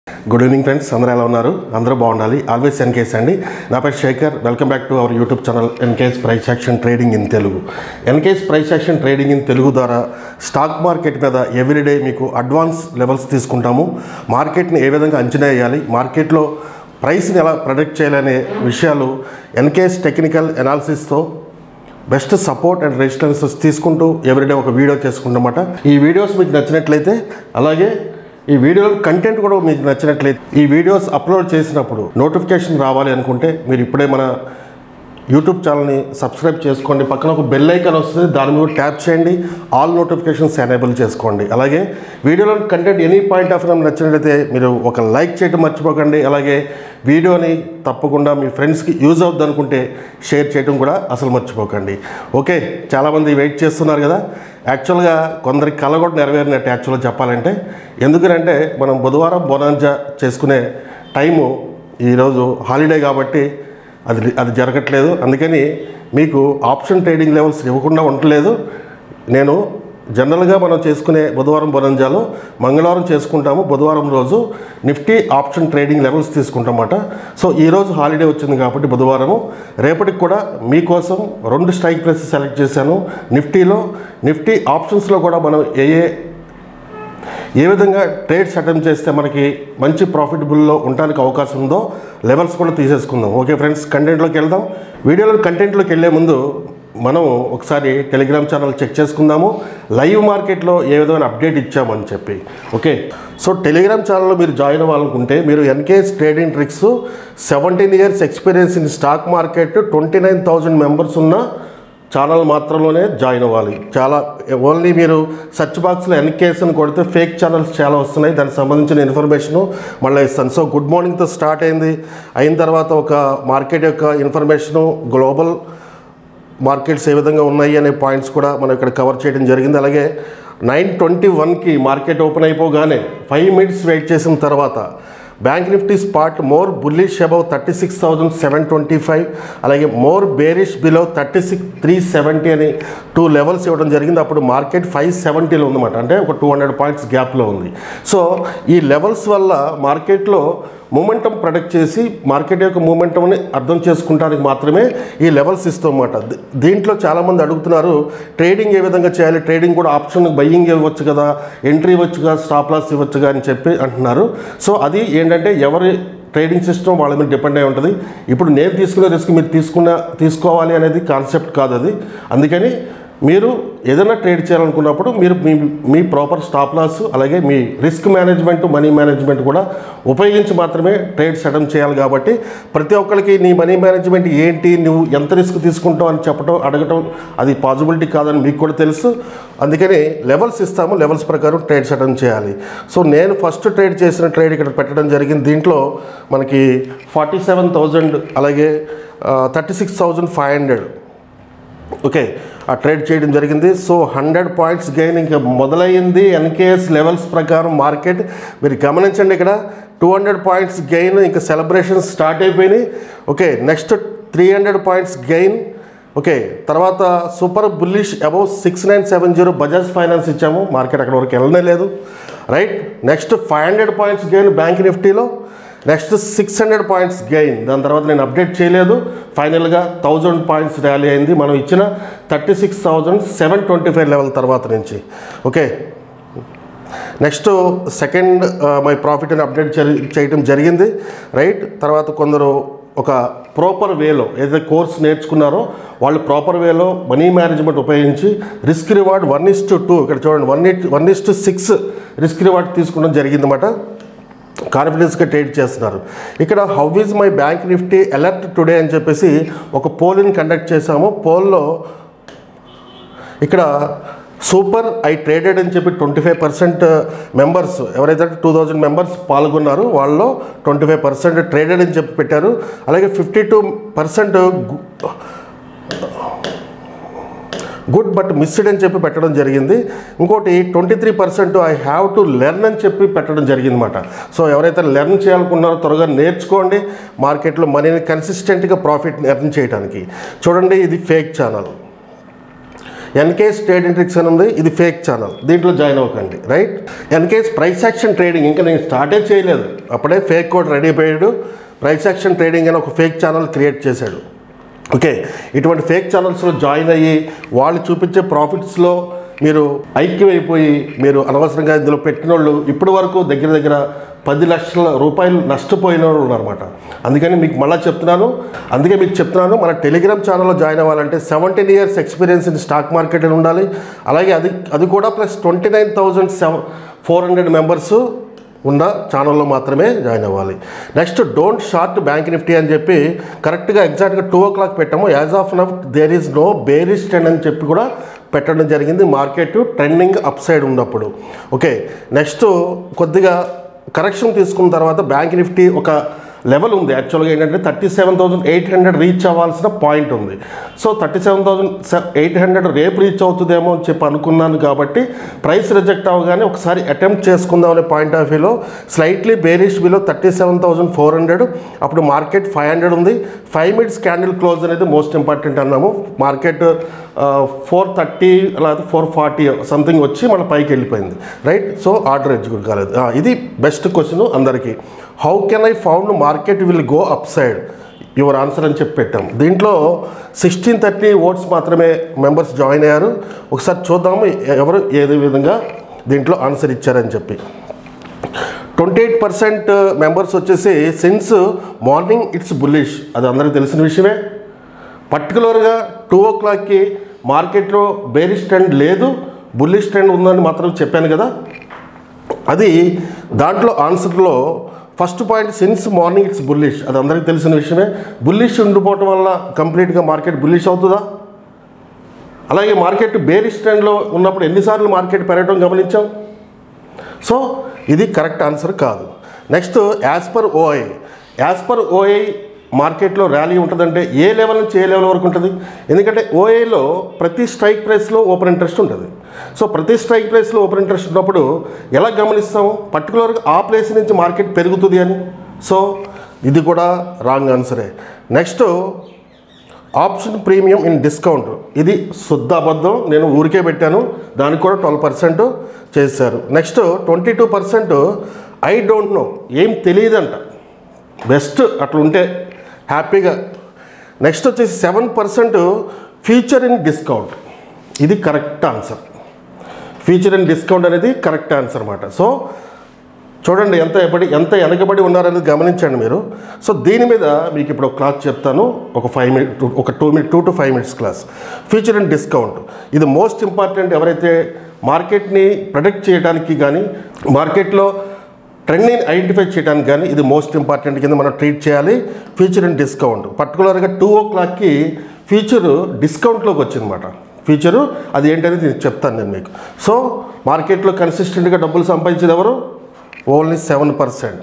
good evening friends అందరూ ఎలా ఉన్నారు అందరూ బాగుండాలి ఆల్వేస్ ఎన్కేస్ అండి నా పేరు Shekhar welcome back to our YouTube channel NKS price action trading in Telugu NKS price action trading in Telugu ద్వారా స్టాక్ మార్కెట్ మీద ఎవ్రీడే మీకు అడ్వాన్స్ లెవెల్స్ తీసుకుంటాము మార్కెట్ని ఏ విధంగా అంచనా వేయాలి మార్కెట్లో ప్రైస్ని ఎలా ప్రొడక్ట్ చేయాలనే విషయాలు ఎన్కేస్ టెక్నికల్ ఎనాలిసిస్తో బెస్ట్ సపోర్ట్ అండ్ రెసిస్టెన్సెస్ తీసుకుంటూ ఎవ్రీడే ఒక వీడియో చేసుకుంటామట ఈ వీడియోస్ మీకు నచ్చినట్లయితే అలాగే ఈ వీడియో కంటెంట్ కూడా మీకు నచ్చినట్లయితే ఈ వీడియోస్ అప్లోడ్ చేసినప్పుడు నోటిఫికేషన్ రావాలి అనుకుంటే మీరు ఇప్పుడే మన యూట్యూబ్ ఛానల్ని సబ్స్క్రైబ్ చేసుకోండి పక్కన ఒక బెల్ ఐకాన్ వస్తుంది దాని మీద ట్యాప్ చేయండి ఆల్ నోటిఫికేషన్స్ ఎనేబుల్ చేసుకోండి అలాగే వీడియోలో content any point of view నచ్చినట్లయితే మీరు ఒక లైక్ చేయడం మర్చిపోకండి అలాగే వీడియోని తప్పకుండా మీ ఫ్రెండ్స్కి యూజ్ అవుద్ది అనుకుంటే షేర్ చేయడం కూడా అసలు మర్చిపోకండి ఓకే చాలామంది వెయిట్ చేస్తున్నారు కదా యాక్చువల్గా కొందరికి కళ కూడా నెరవేరినట్టు యాక్చువల్గా చెప్పాలంటే ఎందుకంటే మనం బుధవారం బొనాంజా చేసుకునే టైము ఈరోజు హాలిడే కాబట్టి అది అది జరగట్లేదు అందుకని మీకు ఆప్షన్ ట్రేడింగ్ లెవెల్స్ ఇవ్వకుండా ఉండలేదు నేను జనరల్గా మనం చేసుకునే బుధవారం బొరంజాలో మంగళవారం చేసుకుంటాము బుధవారం రోజు నిఫ్టీ ఆప్షన్ ట్రేడింగ్ లెవెల్స్ తీసుకుంటామట సో ఈరోజు హాలిడే వచ్చింది కాబట్టి బుధవారము రేపటికి కూడా మీకోసం రెండు స్ట్రైక్ ప్రైసెస్ సెలెక్ట్ చేశాను నిఫ్టీలో నిఫ్టీ ఆప్షన్స్లో కూడా మనం ఏ ఏ ఏ విధంగా ట్రేడ్స్ అటెంప్ట్ చేస్తే మనకి మంచి ప్రాఫిటబుల్లో ఉండడానికి అవకాశం ఉందో లెవెల్స్ కూడా తీసేసుకుందాం ఓకే ఫ్రెండ్స్ కంటెంట్లోకి వెళ్దాం వీడియోలో కంటెంట్లోకి వెళ్ళే ముందు మనం ఒకసారి టెలిగ్రామ్ ఛానల్ చెక్ చేసుకుందాము లైవ్ మార్కెట్లో ఏ విధమైన అప్డేట్ ఇచ్చామని చెప్పి ఓకే సో టెలిగ్రామ్ ఛానల్లో మీరు జాయిన్ అవ్వాలనుకుంటే మీరు NKS trading tricks seventeen years experience in stock market twenty nine thousand members ఉన్న ఛానల్ మాత్రంలోనే జాయిన్ అవ్వాలి చాలా ఓన్లీ మీరు సెర్చ్ బాక్స్లో ఎన్కేఎస్ అని కొడితే ఫేక్ ఛానల్స్ చాలా వస్తున్నాయి దానికి సంబంధించిన ఇన్ఫర్మేషను మళ్ళీ ఇస్తాను సో గుడ్ మార్నింగ్తో స్టార్ట్ అయింది అయిన తర్వాత ఒక మార్కెట్ యొక్క ఇన్ఫర్మేషను గ్లోబల్ మార్కెట్స్ ఏ విధంగా ఉన్నాయి అనే పాయింట్స్ కూడా మనం ఇక్కడ కవర్ చేయడం జరిగింది అలాగే నైన్ ట్వంటీ వన్కి మార్కెట్ ఓపెన్ అయిపోగానే ఫైవ్ మినిట్స్ వెయిట్ చేసిన తర్వాత bank Nifty spot more bullish above thirty six thousand seven twenty five అలాగే more bearish below thirty six three seventy అని టూ లెవెల్స్ ఇవ్వడం జరిగింది అప్పుడు మార్కెట్ ఫైవ్ సెవెంటీలో ఉందన్నమాట అంటే ఒక టూ హండ్రెడ్ పాయింట్స్ గ్యాప్లో ఉంది సో ఈ లెవెల్స్ వల్ల మార్కెట్లో మూమెంటం ప్రొడక్ట్ చేసి మార్కెట్ యొక్క మూమెంటంని అర్థం చేసుకుంటానికి మాత్రమే ఈ లెవెల్స్ ఇస్తామన్నమాట దీ- దీంట్లో చాలామంది అడుగుతున్నారు ట్రేడింగ్ ఏ విధంగా చేయాలి ట్రేడింగ్ కూడా ఆప్షన్ బయ్యింగ్ ఇవ్వచ్చు కదా ఎంట్రీ ఇవ్వచ్చు కదా స్టాప్ లాస్ ఇవ్వచ్చు కదా అని చెప్పి అంటున్నారు సో అది ఏంటంటే ఎవరి ట్రేడింగ్ సిస్టమ్ వాళ్ళ మీద డిపెండ్ అయి ఉంటుంది ఇప్పుడు నేను తీసుకునే రిస్క్ మీరు తీసుకున్న తీసుకోవాలి అనేది కాన్సెప్ట్ కాదు అది అందుకని మీరు ఏదైనా ట్రేడ్ చేయాలనుకున్నప్పుడు మీరు మీ మీ ప్రాపర్ స్టాప్ లాస్ అలాగే మీ రిస్క్ మేనేజ్మెంట్ మనీ మేనేజ్మెంట్ కూడా ఉపయోగించి మాత్రమే ట్రేడ్ సెటప్ చేయాలి కాబట్టి ప్రతి ఒక్కరికి నీ మనీ మేనేజ్మెంట్ ఏంటి నువ్వు ఎంత రిస్క్ తీసుకుంటావు అని చెప్పడం అడగటం అది పాసిబిలిటీ కాదని మీకు కూడా తెలుసు అందుకని లెవెల్స్ ఇస్తాము లెవెల్స్ ప్రకారం ట్రేడ్ సెటప్ చేయాలి సో నేను ఫస్ట్ ట్రేడ్ చేసిన ట్రేడ్ ఇక్కడ పెట్టడం జరిగింది దీంట్లో మనకి ఫార్టీ సెవెన్ థౌజండ్ అలాగే thirty six thousand five hundred okay ఆ ట్రేడ్ చేయడం జరిగింది సో హండ్రెడ్ పాయింట్స్ గెయిన్ ఇంకా మొదలైంది ఎన్కేఎస్ లెవెల్స్ ప్రకారం మార్కెట్ మీరు గమనించండి ఇక్కడ టూ హండ్రెడ్ పాయింట్స్ గెయిన్ ఇంకా సెలబ్రేషన్స్ స్టార్ట్ అయిపోయినాయి okay next three hundred points gain okay తర్వాత super bullish above six nine seven zero Bajaj finance ఇచ్చాము మార్కెట్ అక్కడ వరకు వెళ్ళనే లేదు right next five hundred points gain bank నిఫ్టీలో next six hundred points gain దాని తర్వాత నేను అప్డేట్ చేయలేదు ఫైనల్గా థౌజండ్ పాయింట్స్ ర్యాలీ అయింది మనం ఇచ్చిన thirty six thousand seven twenty five level తర్వాత నుంచి okay next second my profit అని అప్డేట్ జరి- చేయడం జరిగింది రైట్ తర్వాత కొందరు ఒక ప్రాపర్ వేలో ఏదైతే కోర్స్ నేర్చుకున్నారో వాళ్ళు ప్రాపర్ వేలో మనీ మేనేజ్మెంట్ ఉపయోగించి risk reward one is to two ఇక్కడ చూడండి one it one is to six risk reward తీసుకోవడం జరిగిందన్నమాట కాన్ఫిడెన్స్గా ట్రేడ్ చేస్తున్నారు ఇక్కడ how is my bank Nifty alert today అని చెప్పేసి ఒక పోల్ని కండక్ట్ చేశాము పోల్లో ఇక్కడ సూపర్ ఐ ట్రేడెడ్ అని చెప్పి ట్వంటీ ఫైవ్ పర్సెంట్ మెంబర్స్ ఎవరైతే టూ థౌజండ్ మెంబర్స్ పాల్గొన్నారో వాళ్ళలో ట్వంటీ ఫైవ్ పర్సెంట్ ట్రేడెడ్ అని చెప్పి పెట్టారు అలాగే fifty two percent good but missed అని చెప్పి పెట్టడం జరిగింది ఇంకోటి twenty three percent I have to learn అని చెప్పి పెట్టడం జరిగింది అనమాట సో ఎవరైతే లెర్న్ చేయాలనుకున్నారో త్వరగా నేర్చుకోండి మార్కెట్లో మనీని కన్సిస్టెంట్గా ప్రాఫిట్ ఎర్న్ చేయడానికి చూడండి ఇది fake channel NKS trading tricks అని ఉంది ఇది ఫేక్ ఛానల్ దీంట్లో జాయిన్ అవ్వకండి right NKS price action trading ఇంకా నేను స్టార్టే చేయలేదు అప్పుడే ఫేక్ కోడ్ రెడీ అయిపోయాడు ప్రైస్ యాక్షన్ ట్రేడింగ్ అని ఒక ఫేక్ ఛానల్ క్రియేట్ చేశాడు ఓకే ఇటువంటి ఫేక్ ఛానల్స్లో జాయిన్ అయ్యి వాళ్ళు చూపించే ప్రాఫిట్స్లో మీరు ఐక్యమైపోయి మీరు అనవసరంగా ఇందులో పెట్టిన వాళ్ళు ఇప్పటి వరకు దగ్గర దగ్గర పది లక్షల రూపాయలు నష్టపోయిన వాళ్ళు ఉన్నారన్నమాట అందుకని మీకు మళ్ళీ చెప్తున్నాను అందుకే మీకు చెప్తున్నాను మన టెలిగ్రామ్ ఛానల్లో జాయిన్ అవ్వాలంటే seventeen years experience in stock market అని ఉండాలి అలాగే అది అది కూడా plus twenty nine thousand seven four hundred members ఉన్న ఛానల్లో మాత్రమే జాయిన్ అవ్వాలి next don't short bank Nifty అని చెప్పి కరెక్ట్గా ఎగ్జాక్ట్గా టూ ఓ క్లాక్ పెట్టాము as of now there is no bearish trend అని చెప్పి కూడా పెట్టడం జరిగింది మార్కెట్ ట్రెండింగ్ అప్ సైడ్ ఉన్నప్పుడు ఓకే నెక్స్ట్ కొద్దిగా కరెక్షన్ తీసుకున్న తర్వాత బ్యాంక్ నిఫ్టీ ఒక లెవెల్ ఉంది యాక్చువల్గా ఏంటంటే thirty seven thousand eight hundred reach అవ్వాల్సిన పాయింట్ ఉంది so thirty seven thousand eight hundred రేపు రీచ్ అవుతుందేమో అని చెప్పి అనుకున్నాను కాబట్టి ప్రైస్ రిజెక్ట్ అవ్వగానే ఒకసారి అటెంప్ట్ చేసుకుందాం అనే పాయింట్ ఆఫ్ వ్యూలో slightly bearish below thirty seven thousand four hundred అప్పుడు మార్కెట్ ఫైవ్ హండ్రెడ్ ఉంది ఫైవ్ మినిట్స్ క్యాండిల్ క్లోజ్ అనేది మోస్ట్ ఇంపార్టెంట్ అన్నాము మార్కెట్ ఫోర్ థర్టీ లేదా ఫోర్ ఫార్టీ సంథింగ్ వచ్చి మన పైకి వెళ్ళిపోయింది రైట్ సో ఆర్డర్ ఎగ్జిక్యూట్ కాలేదు ఆ, ఇది బెస్ట్ క్వశ్చన్ అందరికీ how can I found market will go upside your answer అని చెప్పి పెట్టాం దీంట్లో సిక్స్టీన్ థర్టీ ఓట్స్ మాత్రమే మెంబర్స్ జాయిన్ అయ్యారు ఒకసారి చూద్దాము ఎవరు ఏదే విధంగా దీంట్లో ఆన్సర్ ఇచ్చారని చెప్పి ట్వంటీ ఎయిట్ పర్సెంట్ మెంబర్స్ వచ్చేసి సిన్స్ మార్నింగ్ ఇట్స్ బుల్లిష్ అది అందరికీ తెలిసిన విషయమే పర్టికులర్గా టూ ఓ క్లాక్కి మార్కెట్లో బేరిష్ ట్రెండ్ లేదు బుల్లిష్ ట్రెండ్ ఉందని మాత్రం చెప్పాను కదా అది దాంట్లో ఆన్సర్లో first point since morning it's bullish అది అందరికీ తెలిసిన విషయమే బుల్లిష్ ఉండిపోవటం వల్ల కంప్లీట్గా మార్కెట్ బుల్లిష్ అవుతుందా అలాగే మార్కెట్ బేరిష్ ట్రెండ్లో ఉన్నప్పుడు ఎన్నిసార్లు మార్కెట్ పెరగడం గమనించాం సో ఇది కరెక్ట్ ఆన్సర్ కాదు next as per OI as per OI మార్కెట్లో ర్యాలీ ఉంటుందంటే ఏ లెవెల్ నుంచి ఏ లెవెల్ వరకు ఉంటుంది ఎందుకంటే ఓఐలో ప్రతి స్ట్రైక్ ప్రైస్లో ఓపెన్ ఇంట్రెస్ట్ ఉంటుంది సో ప్రతి స్ట్రైక్ ప్రైస్లో ఓపెన్ ఇంట్రెస్ట్ ఉన్నప్పుడు ఎలా గమనిస్తాం పర్టికులర్గా ఆ ప్లేస్ నుంచి మార్కెట్ పెరుగుతుంది అని సో ఇది కూడా రాంగ్ ఆన్సరే next option premium in discount ఇది శుద్ధ అబద్ధం నేను ఊరికే పెట్టాను దానికి కూడా ట్వెల్వ్ పర్సెంట్ చేశారు next twenty two percent I don't know ఏం తెలియదంట బెస్ట్ అట్లా ఉంటే హ్యాపీగా నెక్స్ట్ వచ్చేసి seven percent future in discount ఇది correct answer future in discount అనేది కరెక్ట్ ఆన్సర్ అనమాట సో చూడండి ఎంత ఎప్పటి ఎంత వెనకబడి ఉన్నారనేది గమనించండి మీరు సో దీని మీద మీకు ఇప్పుడు ఒక క్లాస్ చెప్తాను ఒక ఫైవ్ మినిట్ ఒక two minute two to five minutes class future and discount ఇది మోస్ట్ ఇంపార్టెంట్ ఎవరైతే మార్కెట్ని ప్రొడక్ట్ చేయడానికి కానీ మార్కెట్లో ట్రెండ్ని ఐడెంటిఫై చేయడానికి కానీ ఇది మోస్ట్ ఇంపార్టెంట్ కింద మనం ట్రీట్ చేయాలి ఫ్యూచర్ అండ్ డిస్కౌంట్ పర్టికులర్గా టూ ఓ క్లాక్కి ఫ్యూచర్ డిస్కౌంట్లోకి వచ్చిందన్నమాట ఫ్యూచరు అది ఏంటనేది నేను చెప్తాను నేను మీకు సో మార్కెట్లో కన్సిస్టెంట్గా డబ్బులు సంపాదించేది ఎవరు only seven percent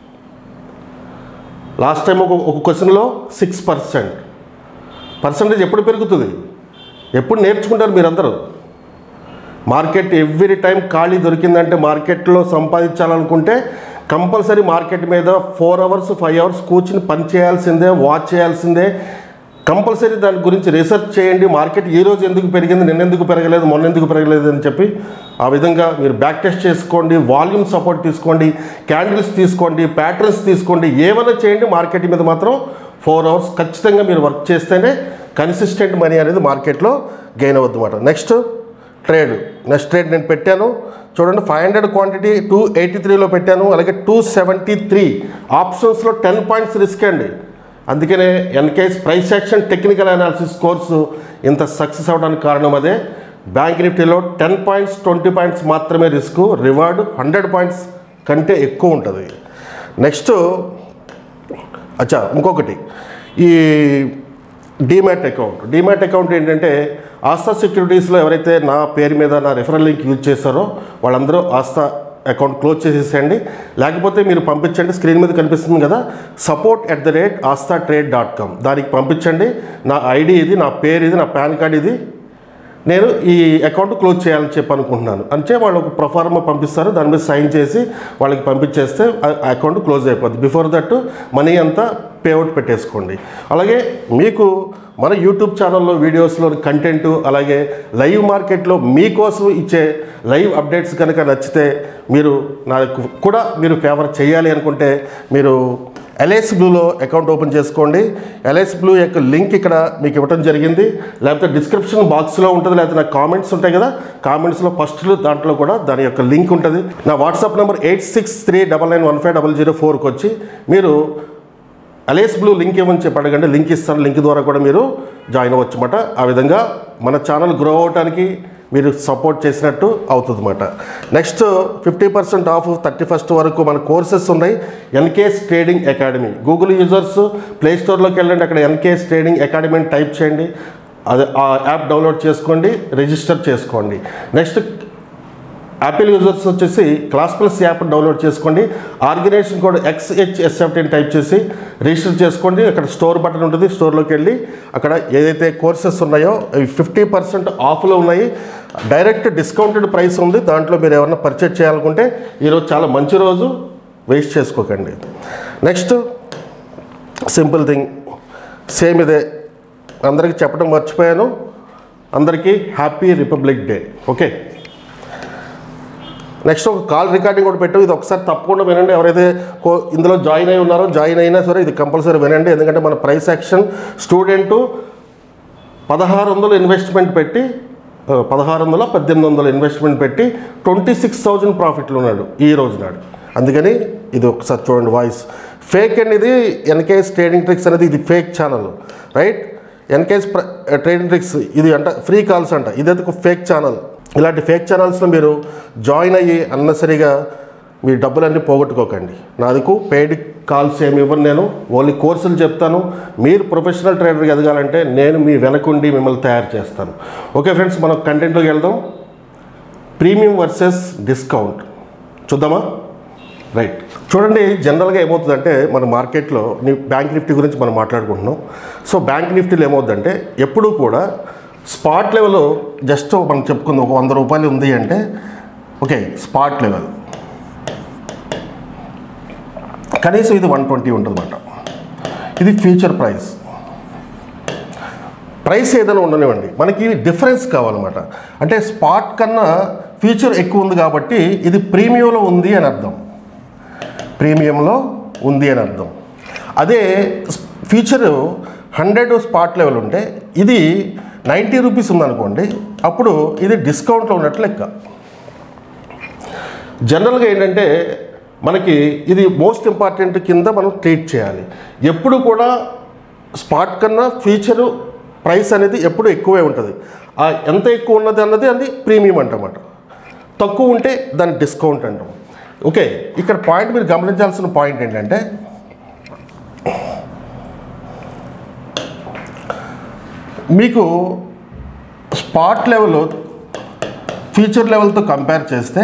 last time ఒక ఒక క్వశ్చన్లో సిక్స్ పర్సెంట్ పర్సంటేజ్ ఎప్పుడు పెరుగుతుంది ఎప్పుడు నేర్చుకుంటారు మీరందరూ మార్కెట్ ఎవ్రీ టైం ఖాళీ దొరికిందంటే మార్కెట్లో సంపాదించాలనుకుంటే కంపల్సరీ మార్కెట్ మీద ఫోర్ అవర్స్ ఫైవ్ అవర్స్ కూర్చుని పని చేయాల్సిందే వాచ్ చేయాల్సిందే కంపల్సరీ దాని గురించి రీసెర్చ్ చేయండి మార్కెట్ ఈ రోజు ఎందుకు పెరిగింది నిన్న ఎందుకు పెరగలేదు మొన్న ఎందుకు పెరగలేదు అని చెప్పి ఆ విధంగా మీరు బ్యాక్ టెస్ట్ చేసుకోండి వాల్యూమ్ సపోర్ట్ తీసుకోండి క్యాండిల్స్ తీసుకోండి ప్యాటర్న్స్ తీసుకోండి ఏమైనా చేయండి మార్కెట్ మీద మాత్రం ఫోర్ అవర్స్ ఖచ్చితంగా మీరు వర్క్ చేస్తేనే కన్సిస్టెంట్ మనీ అనేది మార్కెట్లో గెయిన్ అవుద్ది అన్నమాట నెక్స్ట్ ట్రేడ్ నెక్స్ట్ ట్రేడ్ నేను పెట్టాను చూడండి five hundred quantity two eighty త్రీలో పెట్టాను అలాగే టూ సెవెంటీ త్రీ ఆప్షన్స్లో టెన్ పాయింట్స్ రిస్క్ అండి అందుకనే NKS price action technical analysis course ఇంత సక్సెస్ అవడానికి కారణం అదే బ్యాంక్ నిఫ్టీలో టెన్ పాయింట్స్ ట్వంటీ పాయింట్స్ మాత్రమే రిస్క్ రివార్డ్ హండ్రెడ్ పాయింట్స్ కంటే ఎక్కువ ఉంటుంది నెక్స్ట్ అచ్చా ఇంకొకటి ఈ డీమ్యాట్ అకౌంట్ డీమ్యాట్ అకౌంట్ ఏంటంటే ఆస్థా సెక్యూరిటీస్లో ఎవరైతే నా పేరు మీద నా రెఫరల్ లింక్ యూజ్ చేస్తారో వాళ్ళందరూ ఆస్థా అకౌంట్ క్లోజ్ చేసేసేయండి లేకపోతే మీరు పంపించండి స్క్రీన్ మీద కనిపిస్తుంది కదా support at the rate Aastha trade dot com దానికి పంపించండి నా ఐడి ఇది నా పేరు ఇది నా పాన్ కార్డ్ ఇది నేను ఈ అకౌంట్ క్లోజ్ చేయాలని చెప్పి అనుకుంటున్నాను అంటే వాళ్ళు ఒక ప్రొఫార్మా పంపిస్తారు దాని మీద సైన్ చేసి వాళ్ళకి పంపించేస్తే ఆ అకౌంట్ క్లోజ్ అయిపోద్ది బిఫోర్ దట్ మనీ అంతా పేఅవుట్ పెట్టేసుకోండి అలాగే మీకు మన యూట్యూబ్ ఛానల్లో వీడియోస్లో కంటెంట్ అలాగే లైవ్ మార్కెట్లో మీకోసం ఇచ్చే లైవ్ అప్డేట్స్ కనుక నచ్చితే మీరు నాకు కూడా మీరు ఫేవర్ చేయాలి అనుకుంటే మీరు ఎల్ఐసి బ్లూలో అకౌంట్ ఓపెన్ చేసుకోండి ఎల్ఐసి బ్లూ యొక్క లింక్ ఇక్కడ మీకు ఇవ్వడం జరిగింది లేకపోతే డిస్క్రిప్షన్ బాక్స్లో ఉంటుంది లేకపోతే నా కామెంట్స్ ఉంటాయి కదా కామెంట్స్లో ఫస్ట్ దాంట్లో కూడా దాని యొక్క లింక్ ఉంటుంది నా WhatsApp number eight six three double nine one five double zero ఫోర్కి వచ్చి మీరు అలేస్ బ్లూ లింక్ ఏమని చెప్పి అడగండి లింక్ ఇస్తాను లింక్ ద్వారా కూడా మీరు జాయిన్ అవ్వచ్చు అన్నమాట ఆ విధంగా మన ఛానల్ గ్రో అవడానికి మీరు సపోర్ట్ చేసినట్టు అవుతుంది అన్నమాట next fifty percent of thirty first వరకు మన కోర్సెస్ ఉన్నాయి NKS trading academy Google users play స్టోర్లోకి వెళ్ళండి అక్కడ ఎన్కేఎస్ ట్రేడింగ్ అకాడమీ అని టైప్ చేయండి అది ఆ యాప్ డౌన్లోడ్ చేసుకోండి రిజిస్టర్ చేసుకోండి నెక్స్ట్ యాపిల్ యూజర్స్ వచ్చేసి క్లాస్ ప్లస్ యాప్ డౌన్లోడ్ చేసుకోండి ఆర్గనైజేషన్ కోడ్ ఎక్స్హెచ్ఎస్ఎఫ్టీని టైప్ చేసి రిజిస్టర్ చేసుకోండి అక్కడ స్టోర్ బటన్ ఉంటుంది స్టోర్లోకి వెళ్ళి అక్కడ ఏదైతే కోర్సెస్ ఉన్నాయో అవి ఫిఫ్టీ పర్సెంట్ ఆఫ్లో ఉన్నాయి డైరెక్ట్ డిస్కౌంటెడ్ ప్రైస్ ఉంది దాంట్లో మీరు ఏమన్నా పర్చేజ్ చేయాలనుకుంటే ఈరోజు చాలా మంచి రోజు వేస్ట్ చేసుకోకండి నెక్స్ట్ సింపుల్ థింగ్ సేమ్ ఇదే అందరికీ చెప్పడం మర్చిపోయాను అందరికీ happy republic day okay next ఒక కాల్ రికార్డింగ్ కూడా పెట్టాం ఇది ఒకసారి తప్పకుండా వినండి ఎవరైతే కో ఇందులో జాయిన్ అయి ఉన్నారో జాయిన్ అయినా సరే ఇది కంపల్సరీ వినండి ఎందుకంటే మన ప్రైస్ యాక్షన్ స్టూడెంటు పదహారు వందలు ఇన్వెస్ట్మెంట్ పెట్టి ఆ, పదహారు వందల పద్దెనిమిది వందల ఇన్వెస్ట్మెంట్ పెట్టి ట్వంటీ సిక్స్ థౌజండ్ ప్రాఫిట్లో ఉన్నాడు ఈ రోజు నాడు అందుకని ఇది ఒకసారి చూడండి వాయిస్ ఫేక్ అండ్ ఇది ఎన్కేఎస్ ట్రేడింగ్ ట్రిక్స్ అనేది ఇది fake channel right NKS trading tricks ఇది అంట ఫ్రీ కాల్స్ అంట ఇది ఒక ఫేక్ ఛానల్ ఇలాంటి ఫేక్ ఛానల్స్లో మీరు జాయిన్ అయ్యి అన్నసరిగా మీ డబ్బులన్నీ పోగొట్టుకోకండి నాదికు పెయిడ్ కాల్స్ ఏమి ఇవ్వను నేను ఓన్లీ కోర్సులు చెప్తాను మీరు ప్రొఫెషనల్ ట్రేడర్గా ఎదగాలంటే నేను మీ వెనకుండి మిమ్మల్ని తయారు చేస్తాను ఓకే ఫ్రెండ్స్ మనం కంటెంట్లోకి వెళ్దాం ప్రీమియం వర్సెస్ డిస్కౌంట్ చూద్దామా రైట్ చూడండి జనరల్గా ఏమవుతుందంటే మన మార్కెట్లో నీ బ్యాంక్ నిఫ్టీ గురించి మనం మాట్లాడుకుంటున్నాం సో బ్యాంక్ నిఫ్టీలో ఏమవుతుందంటే ఎప్పుడూ కూడా స్పాట్ లెవెల్ జస్ట్ మనం చెప్పుకుంది ఒక వంద రూపాయలు ఉంది అంటే ఓకే స్పాట్ లెవెల్ కనీసం ఇది వన్ ట్వంటీ ఉంటుందన్నమాట ఇది ఫ్యూచర్ ప్రైస్ ప్రైస్ ఏదైనా ఉండనివ్వండి మనకి డిఫరెన్స్ కావాలన్నమాట అంటే స్పాట్ కన్నా ఫ్యూచర్ ఎక్కువ ఉంది కాబట్టి ఇది ప్రీమియంలో ఉంది అని అర్థం ప్రీమియంలో ఉంది అని అర్థం అదే ఫ్యూచర్ హండ్రెడ్ స్పాట్ లెవెల్ ఉంటే ఇది నైంటీ రూపీస్ ఉందనుకోండి అప్పుడు ఇది డిస్కౌంట్లో ఉన్నట్లు లెక్క జనరల్గా ఏంటంటే మనకి ఇది మోస్ట్ ఇంపార్టెంట్ కింద మనం ట్రీట్ చేయాలి ఎప్పుడు కూడా స్పాట్ కన్నా ఫ్యూచరు ప్రైస్ అనేది ఎప్పుడు ఎక్కువే ఉంటుంది ఆ ఎంత ఎక్కువ ఉన్నది అన్నది అది ప్రీమియం అంటమాట తక్కువ ఉంటే దాన్ని డిస్కౌంట్ అంటాం ఓకే ఇక్కడ పాయింట్ మీరు గమనించాల్సిన పాయింట్ ఏంటంటే మీకు స్పాట్ లెవెల్ ఫ్యూచర్ లెవెల్తో కంపేర్ చేస్తే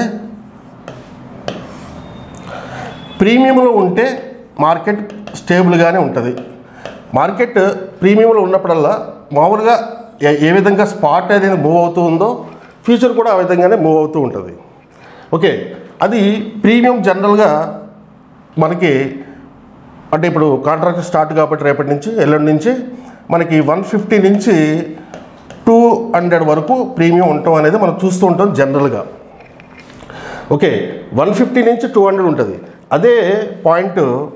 ప్రీమియంలో ఉంటే మార్కెట్ స్టేబుల్గానే ఉంటుంది మార్కెట్ ప్రీమియంలో ఉన్నప్పుడల్లా మామూలుగా ఏ- ఏ విధంగా స్పాట్ అనేది మూవ్ అవుతూ ఉందో ఫ్యూచర్ కూడా ఆ విధంగానే మూవ్ అవుతూ ఉంటుంది ఓకే అది ప్రీమియం జనరల్గా మనకి అంటే ఇప్పుడు కాంట్రాక్ట్ స్టార్ట్ కాబట్టి రేపటి నుంచి ఎల్లుండి నుంచి మనకి వన్ ఫిఫ్టీ నుంచి టూ హండ్రెడ్ వరకు ప్రీమియం ఉండటం అనేది మనం చూస్తూ ఉంటాం జనరల్గా ఓకే వన్ ఫిఫ్టీ నుంచి టూ హండ్రెడ్ ఉంటుంది అదే point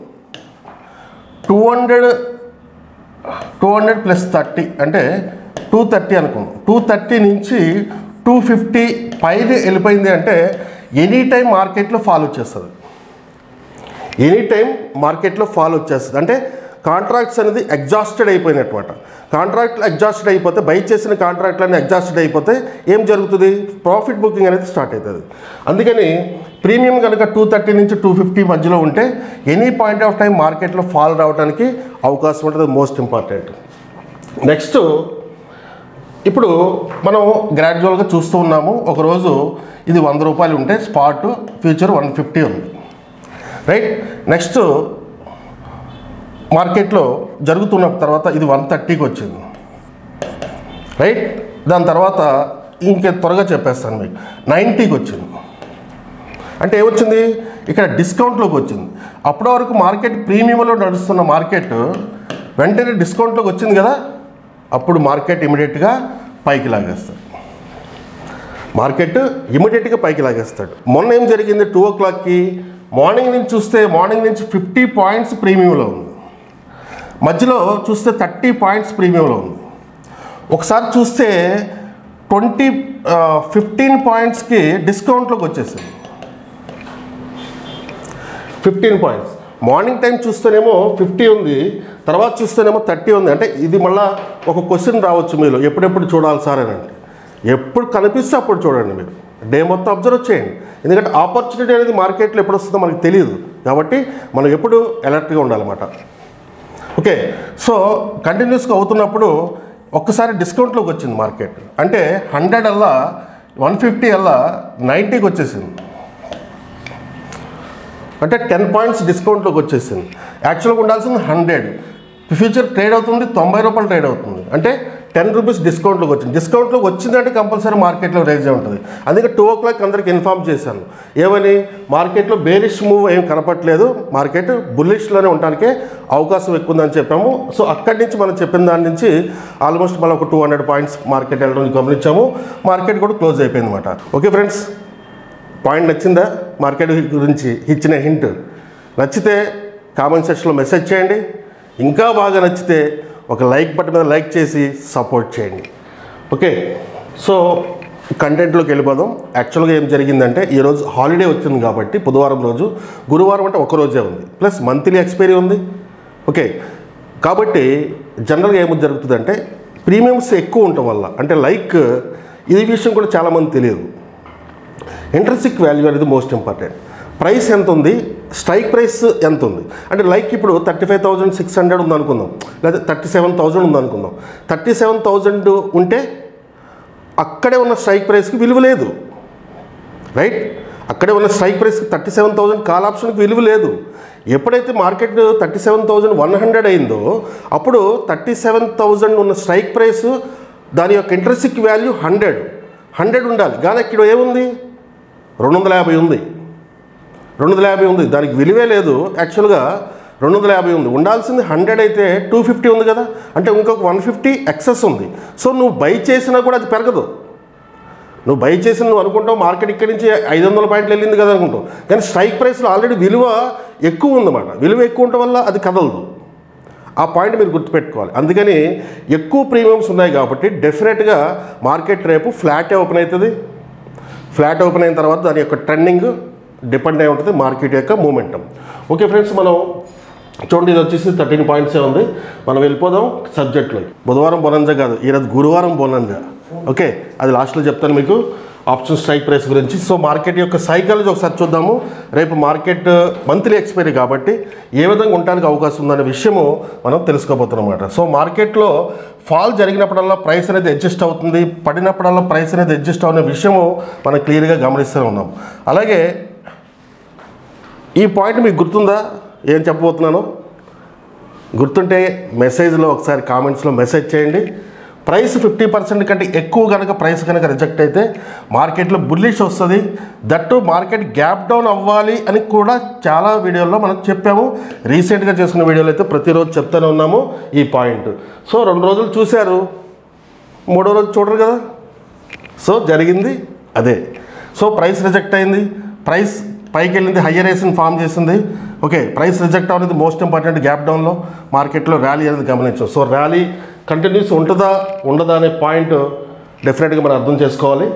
two hundred two hundred plus thirty అంటే టూ థర్టీ అనుకోండి టూ థర్టీ నుంచి టూ ఫిఫ్టీ పైన వెళ్ళిపోయింది అంటే ఎనీ టైం మార్కెట్లో ఫాల్ వచ్చేస్తుంది ఎనీ టైం మార్కెట్లో ఫాల్ వచ్చేస్తుంది అంటే కాంట్రాక్ట్స్ అనేది ఎగ్జాస్టెడ్ అయిపోయినట్మాట కాంట్రాక్ట్లు ఎగ్జాస్టెడ్ అయిపోతే బై చేసిన కాంట్రాక్ట్లన్నీ ఎగ్జాస్టెడ్ అయిపోతే ఏం జరుగుతుంది ప్రాఫిట్ బుకింగ్ అనేది స్టార్ట్ అవుతుంది అందుకని ప్రీమియం కనుక టూ థర్టీ నుంచి టూ ఫిఫ్టీ మధ్యలో ఉంటే ఎనీ పాయింట్ ఆఫ్ టైం మార్కెట్లో ఫాల్ రావడానికి అవకాశం ఉంటుంది మోస్ట్ ఇంపార్టెంట్ నెక్స్ట్ ఇప్పుడు మనం గ్రాడ్యువల్గా చూస్తూ ఉన్నాము ఒకరోజు ఇది వంద రూపాయలు ఉంటే స్పాట్ ఫ్యూచర్ వన్ ఫిఫ్టీ ఉంది రైట్ నెక్స్ట్ మార్కెట్లో జరుగుతున్న తర్వాత ఇది వన్ థర్టీకి వచ్చింది రైట్ దాని తర్వాత ఇంకే త్వరగా చెప్పేస్తాను మీకు నైంటీకి వచ్చింది అంటే ఏమొచ్చింది ఇక్కడ డిస్కౌంట్లోకి వచ్చింది అప్పటి వరకు మార్కెట్ ప్రీమియంలో నడుస్తున్న మార్కెట్ వెంటనే డిస్కౌంట్లోకి వచ్చింది కదా అప్పుడు మార్కెట్ ఇమీడియట్గా పైకి లాగేస్తాడు మార్కెట్ ఇమీడియట్గా పైకి లాగేస్తాడు మొన్న ఏం జరిగింది టూ ఓ క్లాక్కి మార్నింగ్ నుంచి చూస్తే మార్నింగ్ నుంచి ఫిఫ్టీ పాయింట్స్ ప్రీమియంలో ఉంది మధ్యలో చూస్తే థర్టీ పాయింట్స్ ప్రీమియంలో ఉంది ఒకసారి చూస్తే ట్వంటీ ఫిఫ్టీన్ పాయింట్స్కి డిస్కౌంట్లోకి వచ్చేసింది ఫిఫ్టీన్ పాయింట్స్ మార్నింగ్ టైం చూస్తేనేమో ఫిఫ్టీ ఉంది తర్వాత చూస్తేనేమో థర్టీ ఉంది అంటే ఇది మళ్ళా ఒక క్వశ్చన్ రావచ్చు మీరు ఎప్పుడెప్పుడు చూడాలి సార్ అని అంటే ఎప్పుడు కనిపిస్తే అప్పుడు చూడండి మీరు డే మొత్తం అబ్జర్వ్ చేయండి ఎందుకంటే ఆపర్చునిటీ అనేది మార్కెట్లో ఎప్పుడు వస్తుందో మనకు తెలియదు కాబట్టి మనం ఎప్పుడు అలర్ట్గా ఉండాలన్నమాట ఓకే సో కంటిన్యూస్గా అవుతున్నప్పుడు ఒక్కసారి డిస్కౌంట్లోకి వచ్చింది మార్కెట్ అంటే హండ్రెడ్ అల్లా వన్ ఫిఫ్టీ అల్లా నైంటీకి వచ్చేసింది అంటే టెన్ పాయింట్స్ డిస్కౌంట్లోకి వచ్చేసింది యాక్చువల్గా ఉండాల్సింది హండ్రెడ్ ఫ్యూచర్ ట్రేడ్ అవుతుంది తొంభై రూపాయలు ట్రేడ్ అవుతుంది అంటే టెన్ రూపీస్ డిస్కౌంట్లోకి వచ్చింది డిస్కౌంట్లోకి వచ్చిందంటే కంపల్సరీ మార్కెట్లో రేజ్ ఉంటుంది అందుకే టూ ఓ క్లాక్ అందరికి ఇన్ఫామ్ చేశాను ఏమని మార్కెట్లో బేరిష్ మూవ్ ఏం కనపట్లేదు మార్కెట్ బుల్లిష్లోనే ఉండడానికే అవకాశం ఎక్కువ ఉందని చెప్పాము సో అక్కడి నుంచి మనం చెప్పిన దాని నుంచి ఆల్మోస్ట్ మనం ఒక టూ హండ్రెడ్ పాయింట్స్ మార్కెట్ వెళ్ళడం గమనించాము మార్కెట్ కూడా క్లోజ్ అయిపోయింది అనమాట ఓకే ఫ్రెండ్స్ పాయింట్ నచ్చిందా మార్కెట్ గురించి ఇచ్చిన హింట్ నచ్చితే కామెంట్ సెక్షన్లో మెసేజ్ చేయండి ఇంకా బాగా నచ్చితే ఒక లైక్ బటన్ మీద లైక్ చేసి సపోర్ట్ చేయండి ఓకే సో కంటెంట్లోకి వెళ్ళిపోదాం యాక్చువల్గా ఏం జరిగిందంటే ఈరోజు హాలిడే వచ్చింది కాబట్టి బుధవారం రోజు గురువారం అంటే ఒక రోజే ఉంది ప్లస్ మంత్లీ ఎక్స్పైరీ ఉంది ఓకే కాబట్టి జనరల్గా ఏమి జరుగుతుందంటే ప్రీమియమ్స్ ఎక్కువ ఉండటం వల్ల అంటే లైక్ ఈ విషయం కూడా చాలామంది తెలియదు ఇంట్రెన్సిక్ వాల్యూ అనేది మోస్ట్ ఇంపార్టెంట్ ప్రైస్ ఎంత ఉంది స్ట్రైక్ ప్రైస్ ఎంత ఉంది అంటే లైక్ ఇప్పుడు thirty five thousand six hundred ఉంది అనుకుందాం లేదా థర్టీ సెవెన్ థౌజండ్ ఉంది అనుకుందాం థర్టీ సెవెన్ థౌజండ్ ఉంటే అక్కడే ఉన్న స్ట్రైక్ ప్రైస్కి విలువ లేదు రైట్ అక్కడే ఉన్న స్ట్రైక్ ప్రైస్కి థర్టీ సెవెన్ థౌజండ్ కాల్ ఆప్షన్కి విలువ లేదు ఎప్పుడైతే market thirty seven thousand one hundred అయిందో అప్పుడు థర్టీ సెవెన్ థౌజండ్ ఉన్న స్ట్రైక్ ప్రైస్ దాని యొక్క ఇంట్రెస్టిక్ వాల్యూ హండ్రెడ్ హండ్రెడ్ ఉండాలి కానీ ఇక్కడ ఏముంది రెండు వందల యాభై ఉంది రెండు వందల యాభై ఉంది దానికి విలువే లేదు యాక్చువల్గా రెండు వందల యాభై ఉంది ఉండాల్సింది హండ్రెడ్ అయితే టూ ఫిఫ్టీ ఉంది కదా అంటే ఇంకొక వన్ ఫిఫ్టీ ఎక్సెస్ ఉంది సో నువ్వు బై చేసినా కూడా అది పెరగదు నువ్వు బై చేసి నువ్వు అనుకుంటావు మార్కెట్ ఇక్కడి నుంచి ఐదు వందల పాయింట్లు వెళ్ళింది కదా అనుకుంటావు కానీ స్ట్రైక్ ప్రైస్లో ఆల్రెడీ విలువ ఎక్కువ ఉందన్నమాట విలువ ఎక్కువ ఉండటం వల్ల అది కదలదు ఆ పాయింట్ మీరు గుర్తుపెట్టుకోవాలి అందుకని ఎక్కువ ప్రీమియమ్స్ ఉన్నాయి కాబట్టి డెఫినెట్గా మార్కెట్ రేపు ఫ్లాటే ఓపెన్ అవుతుంది ఫ్లాట్ ఓపెన్ అయిన తర్వాత దాని యొక్క ట్రెండింగ్ డిపెండ్ అయి ఉంటుంది మార్కెట్ యొక్క మూమెంటం ఓకే ఫ్రెండ్స్ మనం చూడండి ఇది వచ్చేసి థర్టీన్ పాయింట్సే ఉంది మనం వెళ్ళిపోదాం సబ్జెక్ట్లో బుధవారం బొనంజా కాదు ఈరోజు గురువారం బొనంజా ఓకే అది లాస్ట్లో చెప్తాను మీకు ఆప్షన్ స్ట్రైక్ ప్రైస్ గురించి సో మార్కెట్ యొక్క సైకాలజీ ఒకసారి చూద్దాము రేపు మార్కెట్ మంత్లీ ఎక్స్పైరీ కాబట్టి ఏ విధంగా ఉండడానికి అవకాశం ఉందనే విషయము మనం తెలుసుకోబోతున్నాం అన్నమాట సో మార్కెట్లో ఫాల్ జరిగినప్పుడల్లా ప్రైస్ అనేది అడ్జస్ట్ అవుతుంది పడినప్పుడల్లా ప్రైస్ అనేది అడ్జస్ట్ అవునే విషయము మనం క్లియర్గా గమనిస్తూనే ఉన్నాం అలాగే ఈ పాయింట్ మీకు గుర్తుందా ఏం చెప్పబోతున్నాను గుర్తుంటే మెసేజ్లో ఒకసారి కామెంట్స్లో మెసేజ్ చేయండి ప్రైస్ ఫిఫ్టీ పర్సెంట్ కంటే ఎక్కువ కనుక ప్రైస్ కనుక రిజెక్ట్ అయితే మార్కెట్లో బుల్లిష్ వస్తుంది దట్టు మార్కెట్ గ్యాప్ డౌన్ అవ్వాలి అని కూడా చాలా వీడియోల్లో మనం చెప్పాము రీసెంట్గా చేసుకున్న వీడియోలో అయితే ప్రతిరోజు చెప్తూనే ఉన్నాము ఈ పాయింట్ సో రెండు రోజులు చూశారు మూడో రోజు చూడరు కదా సో జరిగింది అదే సో ప్రైస్ రిజెక్ట్ అయింది ప్రైస్ పైకి వెళ్ళింది హయ్యర్ రేస్ని ఫామ్ చేసింది ఓకే ప్రైస్ రిజెక్ట్ అనేది మోస్ట్ ఇంపార్టెంట్ గ్యాప్ డౌన్లో మార్కెట్లో ర్యాలీ అనేది గమనించాం సో ర్యాలీ కంటిన్యూస్ ఉంటుందా ఉండదా అనే పాయింట్ డెఫినెట్గా మనం అర్థం చేసుకోవాలి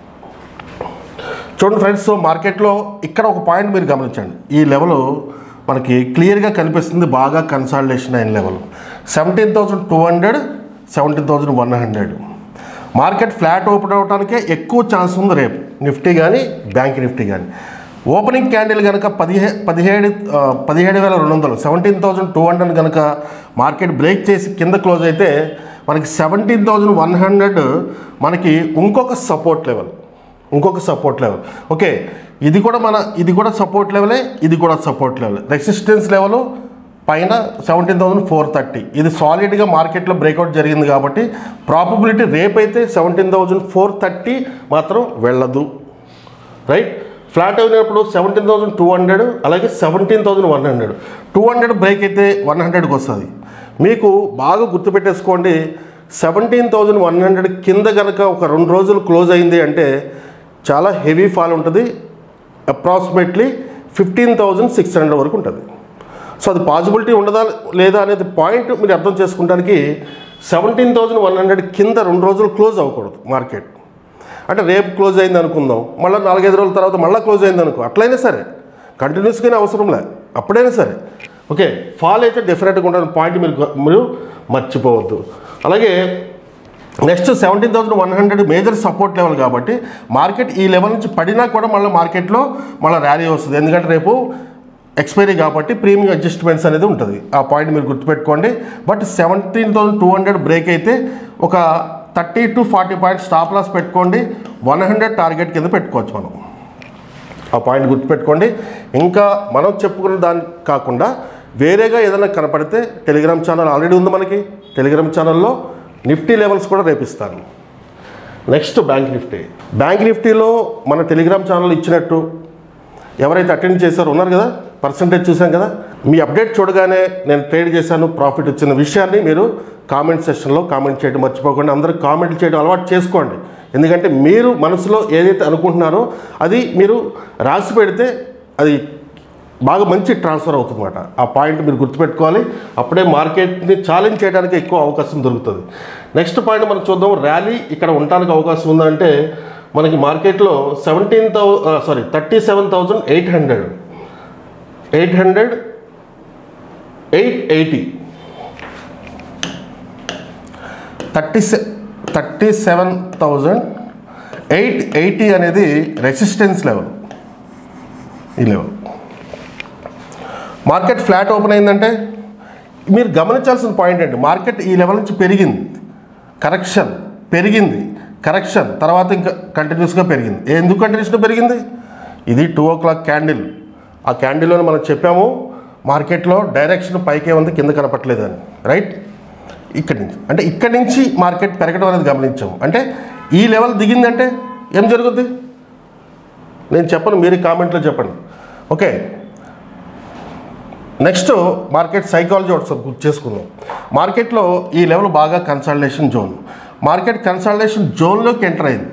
చూడండి ఫ్రెండ్స్ సో మార్కెట్లో ఇక్కడ ఒక పాయింట్ మీరు గమనించండి ఈ లెవెల్ మనకి క్లియర్గా కనిపిస్తుంది బాగా కన్సాలిడేషన్ అయిన level seventeen thousand two hundred seventeen thousand one hundred market flat open అవడానికే ఎక్కువ ఛాన్స్ ఉంది రేపు నిఫ్టీ కానీ బ్యాంక్ నిఫ్టీ కానీ ఓపెనింగ్ క్యాండిల్ కనుక పదిహే పదిహేడు ఆ, పదిహేడు వేల రెండు వందలు సెవెంటీన్ థౌజండ్ టూ హండ్రెడ్ కనుక మార్కెట్ బ్రేక్ చేసి కింద క్లోజ్ అయితే మనకి సెవెంటీన్ థౌజండ్ వన్ హండ్రెడ్ మనకి ఇంకొక సపోర్ట్ లెవెల్ ఇంకొక సపోర్ట్ లెవెల్ ఓకే ఇది కూడా మన ఇది కూడా సపోర్ట్ లెవెలే ఇది కూడా సపోర్ట్ లెవెల్ రెసిస్టెన్స్ లెవెల్ పైన సెవెంటీన్ థౌసండ్ ఫోర్ థర్టీ ఇది సాలిడ్గా మార్కెట్లో బ్రేక్అవుట్ జరిగింది కాబట్టి ప్రాబబిలిటీ రేపైతే సెవెంటీన్ థౌజండ్ ఫోర్ థర్టీ మాత్రం వెళ్ళదు రైట్ ఫ్లాట్ అయినప్పుడు సెవెంటీన్ థౌసండ్ టూ హండ్రెడ్ అలాగే seventeen thousand one hundred two hundred break అయితే వన్ హండ్రెడ్కి వస్తుంది మీకు బాగా గుర్తుపెట్టేసుకోండి సెవెంటీన్ థౌజండ్ వన్ హండ్రెడ్ కింద కనుక ఒక రెండు రోజులు క్లోజ్ అయింది అంటే చాలా హెవీ ఫాల్ ఉంటుంది approximately fifteen thousand six hundred వరకు ఉంటుంది సో అది పాసిబిలిటీ ఉండదా లేదా అనేది పాయింట్ మీరు అర్థం చేసుకోవడానికి సెవెంటీన్ థౌజండ్ వన్ హండ్రెడ్ కింద రెండు రోజులు క్లోజ్ అవ్వకూడదు మార్కెట్ అంటే రేపు క్లోజ్ అయింది అనుకుందాం మళ్ళీ నాలుగైదు రోజుల తర్వాత మళ్ళీ క్లోజ్ అయింది అనుకో అట్లయినా సరే కంటిన్యూస్గానే అవసరం లే అప్పుడైనా సరే ఓకే ఫాల్ అయితే డెఫినెట్గా ఉంటుంది పాయింట్ మీరు గ- మీరు మర్చిపోవద్దు అలాగే next seventeen thousand one hundred major support level కాబట్టి మార్కెట్ ఈ లెవెల్ నుంచి పడినా కూడా మళ్ళీ మార్కెట్లో మళ్ళీ ర్యాలీ వస్తుంది ఎందుకంటే రేపు ఎక్స్పైరీ కాబట్టి ప్రీమియం అడ్జస్ట్మెంట్స్ అనేది ఉంటుంది ఆ పాయింట్ మీరు గుర్తుపెట్టుకోండి but seventeen thousand two hundred break అయితే ఒక thirty to forty points stop loss పెట్టుకోండి వన్ హండ్రెడ్ టార్గెట్ కింద పెట్టుకోవచ్చు మనం ఆ పాయింట్ గుర్తుపెట్టుకోండి ఇంకా మనం చెప్పుకున్న దాని కాకుండా వేరేగా ఏదైనా కనపడితే టెలిగ్రామ్ ఛానల్ ఆల్రెడీ ఉంది మనకి టెలిగ్రామ్ ఛానల్లో నిఫ్టీ లెవెల్స్ కూడా రేపిస్తాను నెక్స్ట్ బ్యాంక్ నిఫ్టీ బ్యాంక్ నిఫ్టీలో మన టెలిగ్రామ్ ఛానల్ ఇచ్చినట్టు ఎవరైతే అటెండ్ చేశారో ఉన్నారు కదా పర్సంటేజ్ చూసాం కదా మీ అప్డేట్ చూడగానే నేను ట్రేడ్ చేశాను ప్రాఫిట్ వచ్చిన విషయాన్ని మీరు కామెంట్ సెషన్లో కామెంట్ చేయడం మర్చిపోకండి అందరూ కామెంట్ చేయడం అలవాటు చేసుకోండి ఎందుకంటే మీరు మనసులో ఏదైతే అనుకుంటున్నారో అది మీరు రాసి పెడితే అది బాగా మంచి ట్రాన్స్ఫర్ అవుతుందన్నమాట ఆ పాయింట్ మీరు గుర్తుపెట్టుకోవాలి అప్పుడే మార్కెట్ని ఛాలెంజ్ చేయడానికి ఎక్కువ అవకాశం దొరుకుతుంది నెక్స్ట్ పాయింట్ మనం చూద్దాం ర్యాలీ ఇక్కడ ఉండడానికి అవకాశం ఉందంటే మనకి మార్కెట్లో సెవెంటీన్ థౌ sorry thirty seven thousand eight hundred eight hundred eight eighty thirty సె thirty seven thousand eight eighty అనేది రెసిస్టెన్స్ లెవెల్ ఈ లెవెల్ మార్కెట్ ఫ్లాట్ ఓపెన్ అయిందంటే మీరు గమనించాల్సిన పాయింట్ ఏంటి మార్కెట్ ఈ లెవెల్ నుంచి పెరిగింది కరెక్షన్ పెరిగింది కరెక్షన్ తర్వాత ఇంకా కంటిన్యూస్గా పెరిగింది ఎందుకు కంటిన్యూస్గా పెరిగింది ఇది టూ ఓ క్లాక్ క్యాండిల్ ఆ క్యాండిల్లోనే మనం చెప్పాము మార్కెట్లో డైరెక్షన్ పైకే ఉంది కింద కనపట్లేదని రైట్ ఇక్కడి నుంచి అంటే ఇక్కడి నుంచి మార్కెట్ పెరగడం అనేది గమనించాము అంటే ఈ లెవెల్ దిగిందంటే ఏం జరుగుద్ది నేను చెప్పను మీరు కామెంట్లో చెప్పండి ఓకే నెక్స్ట్ మార్కెట్ సైకాలజీ ఒకసారి గుర్తు చేసుకుందాం మార్కెట్లో ఈ లెవెల్ బాగా కన్సల్టేషన్ జోన్ మార్కెట్ కన్సల్టేషన్ జోన్లోకి ఎంటర్ అయింది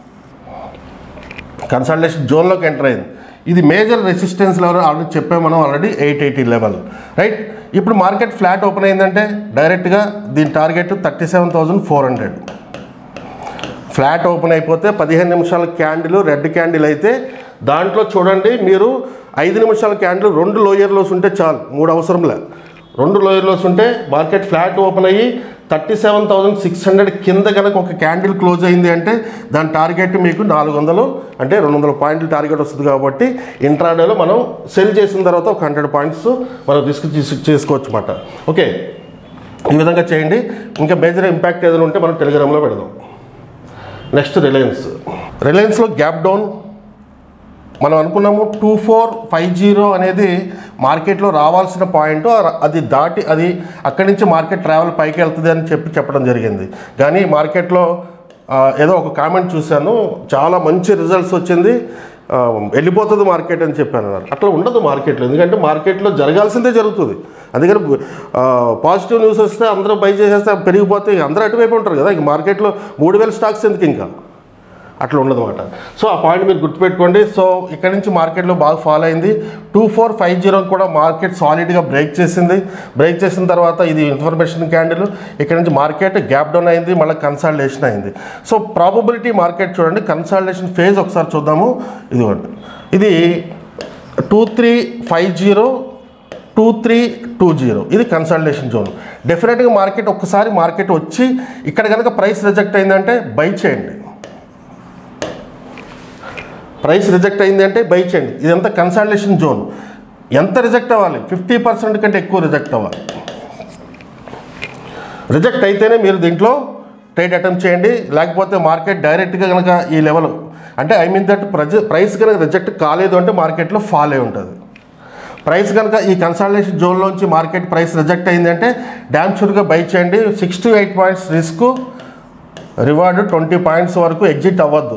కన్సల్టేషన్ జోన్లోకి ఎంటర్ అయింది ఇది మేజర్ రెసిస్టెన్స్ లెవెల్ ఆల్రెడీ చెప్పాము మనం already eight eighty level right ఇప్పుడు మార్కెట్ ఫ్లాట్ ఓపెన్ అయిందంటే డైరెక్ట్గా దీని target thirty seven thousand four hundred flat open అయిపోతే పదిహేను నిమిషాల క్యాండిల్ రెడ్ క్యాండిల్ అయితే దాంట్లో చూడండి మీరు ఐదు నిమిషాల క్యాండిల్ రెండు లోయర్ లోస్ ఉంటే చాలు మూడు అవసరంలే రెండు లోయర్ లోస్ ఉంటే మార్కెట్ ఫ్లాట్ ఓపెన్ అయ్యి thirty seven thousand six hundred కింద కనుక ఒక క్యాండిల్ క్లోజ్ అయింది అంటే దాని టార్గెట్ మీకు నాలుగు వందలు అంటే రెండు వందల పాయింట్లు టార్గెట్ వస్తుంది కాబట్టి ఇంట్రాడేలో మనం సెల్ చేసిన తర్వాత ఒక హండ్రెడ్ పాయింట్స్ మనం రిస్క్ చేసుకోవచ్చు అన్నమాట ఓకే ఈ విధంగా చేయండి ఇంకా మేజర్ ఇంపాక్ట్ ఏదైనా ఉంటే మనం టెలిగ్రామ్లో పెడదాం నెక్స్ట్ రిలయన్స్ రిలయన్స్లో గ్యాప్ డౌన్ మనం అనుకున్నాము టూ ఫోర్ ఫైవ్ జీరో అనేది మార్కెట్లో రావాల్సిన పాయింట్ అది దాటి అది అక్కడి నుంచి మార్కెట్ ట్రావెల్ పైకి వెళ్తుంది అని చెప్పి చెప్పడం జరిగింది కానీ మార్కెట్లో ఆ, ఏదో ఒక కామెంట్ చూశాను చాలా మంచి రిజల్ట్స్ వచ్చింది ఆ, వెళ్ళిపోతుంది మార్కెట్ అని చెప్పాను అన్నారు అట్లా ఉండదు మార్కెట్లో ఎందుకంటే మార్కెట్లో జరగాల్సిందే జరుగుతుంది అందుకని పాజిటివ్ న్యూస్ వస్తే అందరూ బై చేసేస్తే పెరిగిపోతే అందరూ అటువైపు ఉంటారు కదా ఇంక మార్కెట్లో మూడు వేల స్టాక్స్ ఎందుకు ఇంకా అట్లా ఉండదన్నమాట సో ఆ పాయింట్ మీరు గుర్తుపెట్టుకోండి సో ఇక్కడ నుంచి మార్కెట్లో బాగా ఫాలో అయింది టూ ఫోర్ ఫైవ్ జీరో కూడా మార్కెట్ సాలిడ్గా బ్రేక్ చేసింది బ్రేక్ చేసిన తర్వాత ఇది ఇన్ఫర్మేషన్ క్యాండిల్ ఇక్కడ నుంచి మార్కెట్ గ్యాప్ డౌన్ అయింది మళ్ళీ కన్సాలిడేషన్ అయింది సో ప్రాబబిలిటీ మార్కెట్ చూడండి కన్సాలిడేషన్ ఫేజ్ ఒకసారి చూద్దాము ఇదిగోండి ఇది two three five zero two three two zero ఇది కన్సల్టేషన్ జోన్ డెఫినెట్గా మార్కెట్ ఒక్కసారి మార్కెట్ వచ్చి ఇక్కడ కనుక ప్రైస్ రిజెక్ట్ అయిందంటే బై చేయండి ప్రైస్ రిజెక్ట్ అయింది అంటే బై చేయండి ఇదంతా కన్సల్టేషన్ జోన్ ఎంత రిజెక్ట్ అవ్వాలి ఫిఫ్టీ పర్సెంట్ కంటే ఎక్కువ రిజెక్ట్ అవ్వాలి రిజెక్ట్ అయితేనే మీరు దీంట్లో ట్రేడ్ అటెంప్ట్ చేయండి లేకపోతే మార్కెట్ డైరెక్ట్గా కనుక ఈ లెవెల్ అంటే ఐ మీన్ దట్ ప్రజ ప్రైస్ కనుక రిజెక్ట్ కాలేదు అంటే మార్కెట్లో ఫాల్ అయి ఉంటుంది ప్రైస్ కనుక ఈ కన్సల్టేషన్ జోన్లోంచి మార్కెట్ ప్రైస్ రిజెక్ట్ అయిందంటే డ్యామ్ షూర్గా బై చేయండి six to eight points risk reward twenty points వరకు ఎగ్జిట్ అవ్వద్దు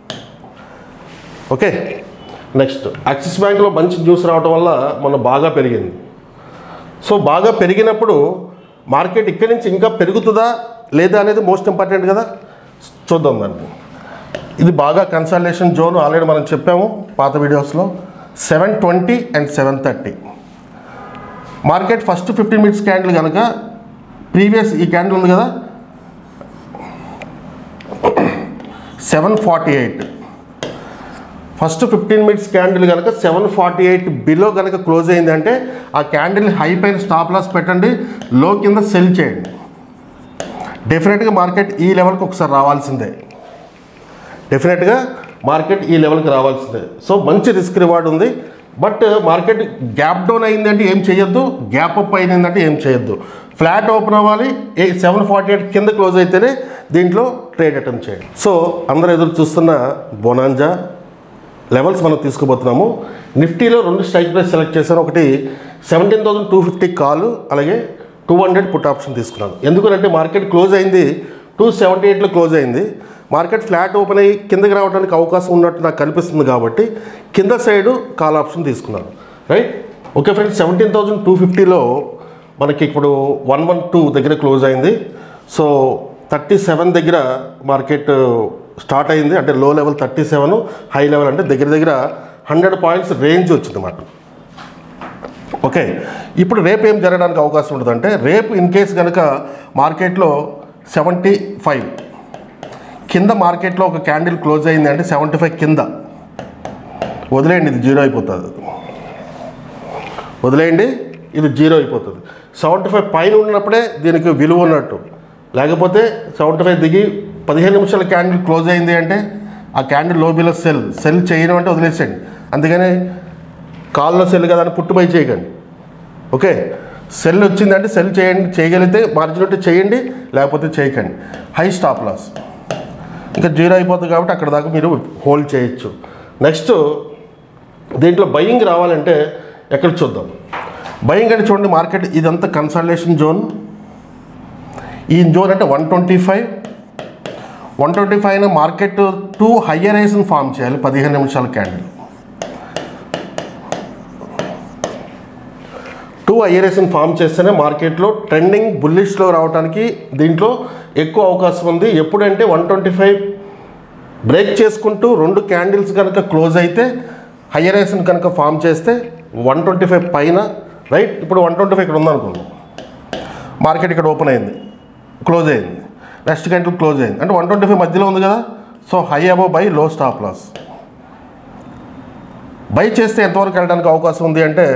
ఓకే నెక్స్ట్ యాక్సిస్ బ్యాంక్లో మంచి న్యూస్ రావడం వల్ల మొన్న బాగా పెరిగింది సో బాగా పెరిగినప్పుడు మార్కెట్ ఇక్కడి నుంచి ఇంకా పెరుగుతుందా లేదా అనేది మోస్ట్ ఇంపార్టెంట్ కదా చూద్దాం దాన్ని ఇది బాగా కన్సల్టేషన్ జోన్ ఆల్రెడీ మనం చెప్పాము పాత వీడియోస్లో seven twenty and seven thirty market first fifteen minutes candle కనుక ప్రీవియస్ ఈ క్యాండిల్ ఉంది కదా seven forty eight first fifteen minutes candle కనుక సెవెన్ ఫార్టీ ఎయిట్ బిలో కనుక క్లోజ్ అయింది అంటే ఆ క్యాండిల్ హై పైన స్టాప్ లాస్ పెట్టండి లో కింద సెల్ చేయండి డెఫినెట్గా మార్కెట్ ఈ లెవెల్కి ఒకసారి రావాల్సిందే డెఫినెట్గా మార్కెట్ ఈ లెవెల్కి రావాల్సిందే సో మంచి రిస్క్ రివార్డ్ ఉంది బట్ మార్కెట్ గ్యాప్ డౌన్ అయిందంటే ఏం చేయొద్దు గ్యాప్ అప్ అయిందంటే ఏం చేయొద్దు ఫ్లాట్ ఓపెన్ అవ్వాలి ఏ సెవెన్ ఫార్టీ ఎయిట్ కింద క్లోజ్ అయితేనే దీంట్లో ట్రేడ్ అటెంప్ట్ చేయండి సో అందరూ ఎదురు చూస్తున్న బొనాంజా లెవెల్స్ మనం తీసుకుపోతున్నాము నిఫ్టీలో రెండు స్ట్రైక్ ప్రైస్ సెలెక్ట్ చేశాను ఒకటి సెవెంటీన్ థౌసండ్ టూ ఫిఫ్టీ కాలు అలాగే టూ హండ్రెడ్ పుట్ ఆప్షన్ తీసుకున్నాను ఎందుకంటే మార్కెట్ క్లోజ్ అయింది టూ సెవెంటీ ఎయిట్లో క్లోజ్ అయింది మార్కెట్ ఫ్లాట్ ఓపెన్ అయ్యి కిందకి రావడానికి అవకాశం ఉన్నట్టు నాకు కనిపిస్తుంది కాబట్టి కింద సైడు కాల్ ఆప్షన్ తీసుకున్నాను right okay friends seventeen thousand two ఫిఫ్టీలో మనకి ఇప్పుడు వన్ వన్ టూ దగ్గర క్లోజ్ అయింది సో థర్టీ సెవెన్ దగ్గర మార్కెట్ స్టార్ట్ అయింది అంటే low level thirty seven high level అంటే దగ్గర దగ్గర హండ్రెడ్ పాయింట్స్ రేంజ్ వచ్చింది అన్నమాట ఓకే ఇప్పుడు రేపు ఏం జరగడానికి అవకాశం ఉంటుందంటే రేపు ఇన్ కేస్ కనుక మార్కెట్లో సెవెంటీ ఫైవ్ కింద మార్కెట్లో ఒక క్యాండిల్ క్లోజ్ అయింది అంటే సెవెంటీ ఫైవ్ కింద వదిలేయండి ఇది జీరో అయిపోతుంది వదిలేయండి ఇది జీరో అయిపోతుంది సెవెంటీ ఫైవ్ పైన ఉన్నప్పుడే దీనికి విలువ ఉన్నట్టు లేకపోతే సెవెంటీ ఫైవ్ దిగి పదిహేను నిమిషాల క్యాండిల్ క్లోజ్ అయింది అంటే ఆ క్యాండిల్ లో బిలో సెల్ సెల్ చేయడం అంటే వదిలేసేయండి అందుకని కాల్లో సెల్ కదా అని పుట్టుబై చేయకండి ఓకే సెల్ వచ్చిందంటే సెల్ చేయండి చేయగలిగితే మార్జిన్ ఉంటే చేయండి లేకపోతే చేయకండి హై స్టాప్ లాస్ ఇంకా జీరో అయిపోతుంది కాబట్టి అక్కడ దాకా మీరు హోల్డ్ చేయొచ్చు నెక్స్ట్ దీంట్లో బయింగ్ రావాలంటే ఎక్కడ చూద్దాం బయింగ్ అంటే చూడండి మార్కెట్ ఇదంతా కన్సల్టేషన్ జోన్ ఈ జోన్ అంటే one twenty five one twenty five market two higher ఐస్ని ఫామ్ చేయాలి పదిహేను నిమిషాల క్యాండిల్ టూ ఐఆర్ఎస్ని ఫామ్ చేస్తేనే మార్కెట్లో ట్రెండింగ్ బుల్లిష్లో రావడానికి దీంట్లో ఎక్కువ అవకాశం ఉంది ఎప్పుడంటే వన్ ట్వంటీ ఫైవ్ బ్రేక్ చేసుకుంటూ రెండు క్యాండిల్స్ కనుక క్లోజ్ అయితే హైయరైస్ని కనుక ఫామ్ చేస్తే వన్ ట్వంటీ ఫైవ్ పైన రైట్ ఇప్పుడు వన్ ట్వంటీ ఫైవ్ ఇక్కడ ఉందనుకుందాం మార్కెట్ ఇక్కడ ఓపెన్ అయింది క్లోజ్ అయింది నెక్స్ట్ క్యాండిల్ క్లోజ్ అయింది అంటే వన్ ట్వంటీ ఫైవ్ మధ్యలో ఉంది కదా so high above buy low stop loss buy చేస్తే ఎంతవరకు వెళ్ళడానికి అవకాశం ఉంది అంటే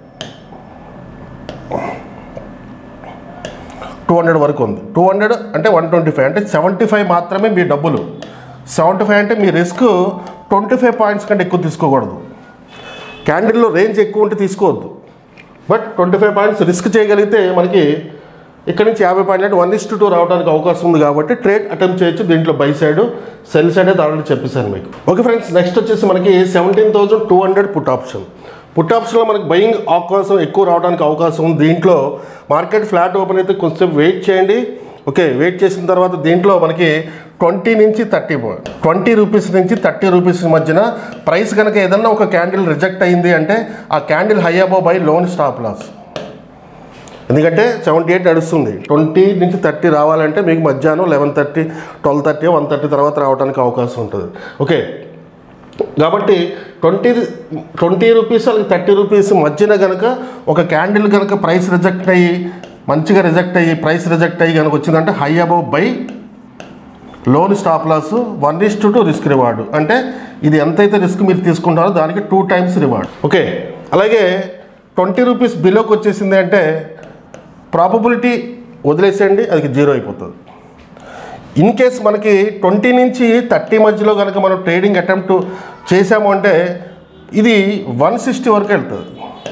టూ హండ్రెడ్ వరకు ఉంది టూ హండ్రెడ్ అంటే వన్ ట్వంటీ ఫైవ్ అంటే సెవెంటీ ఫైవ్ మాత్రమే మీ డబ్బులు సెవెంటీ ఫైవ్ అంటే మీ రిస్క్ ట్వంటీ ఫైవ్ పాయింట్స్ కంటే ఎక్కువ తీసుకోకూడదు క్యాండిల్లో రేంజ్ ఎక్కువ ఉంటే తీసుకోవద్దు but twenty five points risk చేయగలిగితే మనకి ఇక్కడ నుంచి యాభై పాయింట్లు అంటే వన్ ఇస్ టూ రావడానికి అవకాశం ఉంది కాబట్టి ట్రేడ్ అటెంప్ట్ చేయొచ్చు దీంట్లో బై సైడ్ సెల్ సైడ్ అయితే ఆల్రెడీ చెప్పేశాను మీకు ఓకే ఫ్రెండ్స్ నెక్స్ట్ వచ్చేసి మనకి seventeen thousand two hundred put option put ఆప్షన్లో మనకి బయింగ్ అవకాశం ఎక్కువ రావడానికి అవకాశం ఉంది దీంట్లో మార్కెట్ ఫ్లాట్ ఓపెన్ అయితే కొంచెం వెయిట్ చేయండి ఓకే వెయిట్ చేసిన తర్వాత దీంట్లో మనకి ట్వంటీ నుంచి థర్టీ ట్వంటీ రూపీస్ నుంచి థర్టీ రూపీస్ మధ్యన ప్రైస్ కనుక ఏదన్నా ఒక క్యాండిల్ రిజెక్ట్ అయింది అంటే ఆ candle high above buy loan stop loss ఎందుకంటే సెవెంటీ ఎయిట్ నడుస్తుంది ట్వంటీ నుంచి థర్టీ రావాలంటే మీకు మధ్యాహ్నం eleven thirty twelve thirty one thirty తర్వాత రావడానికి అవకాశం ఉంటుంది ఓకే కాబట్టి ట్వంటీ ట్వంటీ రూపీస్ అలాగే థర్టీ రూపీస్ మధ్యన కనుక ఒక క్యాండిల్ కనుక ప్రైస్ రిజెక్ట్ అయ్యి మంచిగా రిజెక్ట్ అయ్యి ప్రైస్ రిజెక్ట్ అయ్యి కనుక వచ్చిందంటే high above buy loan stop loss one is to two risk reward అంటే ఇది ఎంతైతే రిస్క్ మీరు తీసుకుంటారో దానికి టూ టైమ్స్ రివార్డ్ ఓకే అలాగే ట్వంటీ రూపీస్ బిలోకి వచ్చేసింది అంటే ప్రాబబిలిటీ వదిలేసేయండి అది జీరో అయిపోతుంది ఇన్ కేస్ మనకి ట్వంటీ నుంచి థర్టీ మధ్యలో కనుక మనం ట్రేడింగ్ అటెంప్ట్ చేసాము అంటే ఇది వన్ సిక్స్టీ వరకు వెళ్తుంది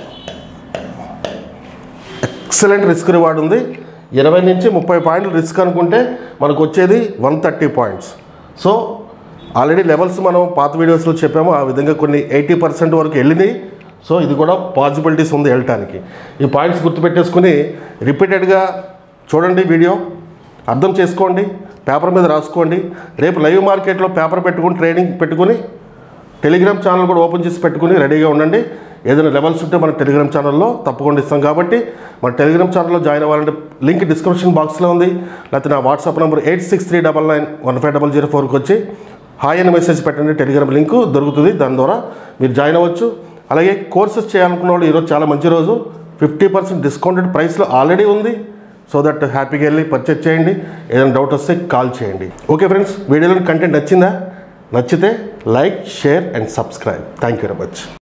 ఎక్సలెంట్ రిస్క్ రివార్డ్ ఉంది ఇరవై నుంచి ముప్పై పాయింట్లు రిస్క్ అనుకుంటే మనకు వచ్చేది one thirty points so already levels మనం పాత వీడియోస్లో చెప్పాము ఆ విధంగా కొన్ని ఎయిటీ పర్సెంట్ వరకు వెళ్ళినాయి సో ఇది కూడా పాసిబిలిటీస్ ఉంది వెళ్ళటానికి ఈ పాయింట్స్ గుర్తుపెట్టేసుకుని రిపీటెడ్గా చూడండి వీడియో అర్థం చేసుకోండి పేపర్ మీద రాసుకోండి రేపు లైవ్ మార్కెట్లో పేపర్ పెట్టుకుని ట్రేడింగ్ పెట్టుకుని టెలిగ్రామ్ ఛానల్ కూడా ఓపెన్ చేసి పెట్టుకుని రెడీగా ఉండండి ఏదైనా లెవెల్స్ ఉంటే మన టెలిగ్రామ్ ఛానల్లో తప్పకుండా ఇస్తాం కాబట్టి మన టెలిగ్రామ్ ఛానల్లో జాయిన్ అవ్వాలంటే లింక్ డిస్క్రిప్షన్ బాక్స్లో ఉంది లేకపోతే నా WhatsApp number eight six three double nine one five double zero ఫోర్కి వచ్చి హాయ్ అని మెసేజ్ పెట్టండి టెలిగ్రామ్ లింక్ దొరుకుతుంది దాని ద్వారా మీరు జాయిన్ అవ్వచ్చు అలాగే కోర్సెస్ చేయాలనుకున్న వాళ్ళు ఈరోజు చాలా మంచి రోజు ఫిఫ్టీ పర్సెంట్ డిస్కౌంటెడ్ ప్రైస్లో ఆల్రెడీ ఉంది సో దట్ హ్యాపీగా వెళ్ళి పర్చేజ్ చేయండి ఏదైనా డౌట్ వస్తే కాల్ చేయండి ఓకే ఫ్రెండ్స్ వీడియోలో కంటెంట్ నచ్చిందా నచ్చితే like share and subscribe thank you very much